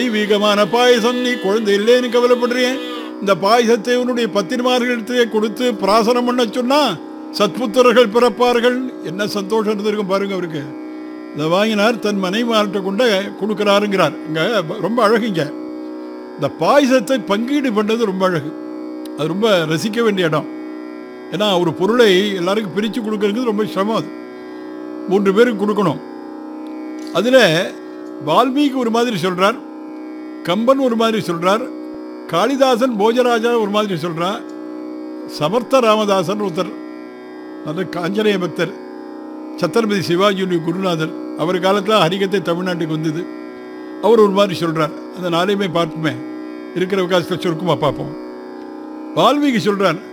தெய்வீகமான பாயசம் நீ குழந்தை இல்லைன்னு கவலைப்படுறியே இந்த பாயசத்தை உன்னுடைய பத்திரிமார்களிடத்தையே கொடுத்து பிராசனம் பண்ண சொன்னா சத்புத்திரர்கள் பிறப்பார்கள் என்ன சந்தோஷம் இருந்திருக்கும் பாருங்க அவருக்கு இதை வாங்கினார் தன் மனைவிமார்கிட்ட கொண்டு கொடுக்குறாருங்கிறார் இங்க ரொம்ப அழகுங்க இந்த பாயசத்தை பங்கீடு பண்ணது ரொம்ப அழகு அது ரொம்ப ரசிக்க வேண்டிய இடம் ஏன்னா ஒரு பொருளை எல்லாருக்கும் பிரித்து கொடுக்கறது ரொம்ப சிரமம் அது மூன்று பேருக்கு கொடுக்கணும் அதில் வால்மீகி ஒரு மாதிரி சொல்கிறார் கம்பன் ஒரு மாதிரி சொல்கிறார் காளிதாசன் போஜராஜா ஒரு மாதிரி சொல்கிறார் சமர்த்த ராமதாசன் ஒருத்தர் நல்ல காஞ்சநேய பக்தர் சத்திரபதி சிவாஜியுடைய குருநாதர் அவர் காலத்தில் ஹரிகத்தை தமிழ்நாட்டுக்கு வந்தது அவர் ஒரு மாதிரி சொல்கிறார் அந்த நாளையுமே பார்ப்போமே இருக்கிற அவகாசத்தில் சுருக்கமாக பார்ப்போம் வால்மீகி சொல்கிறார்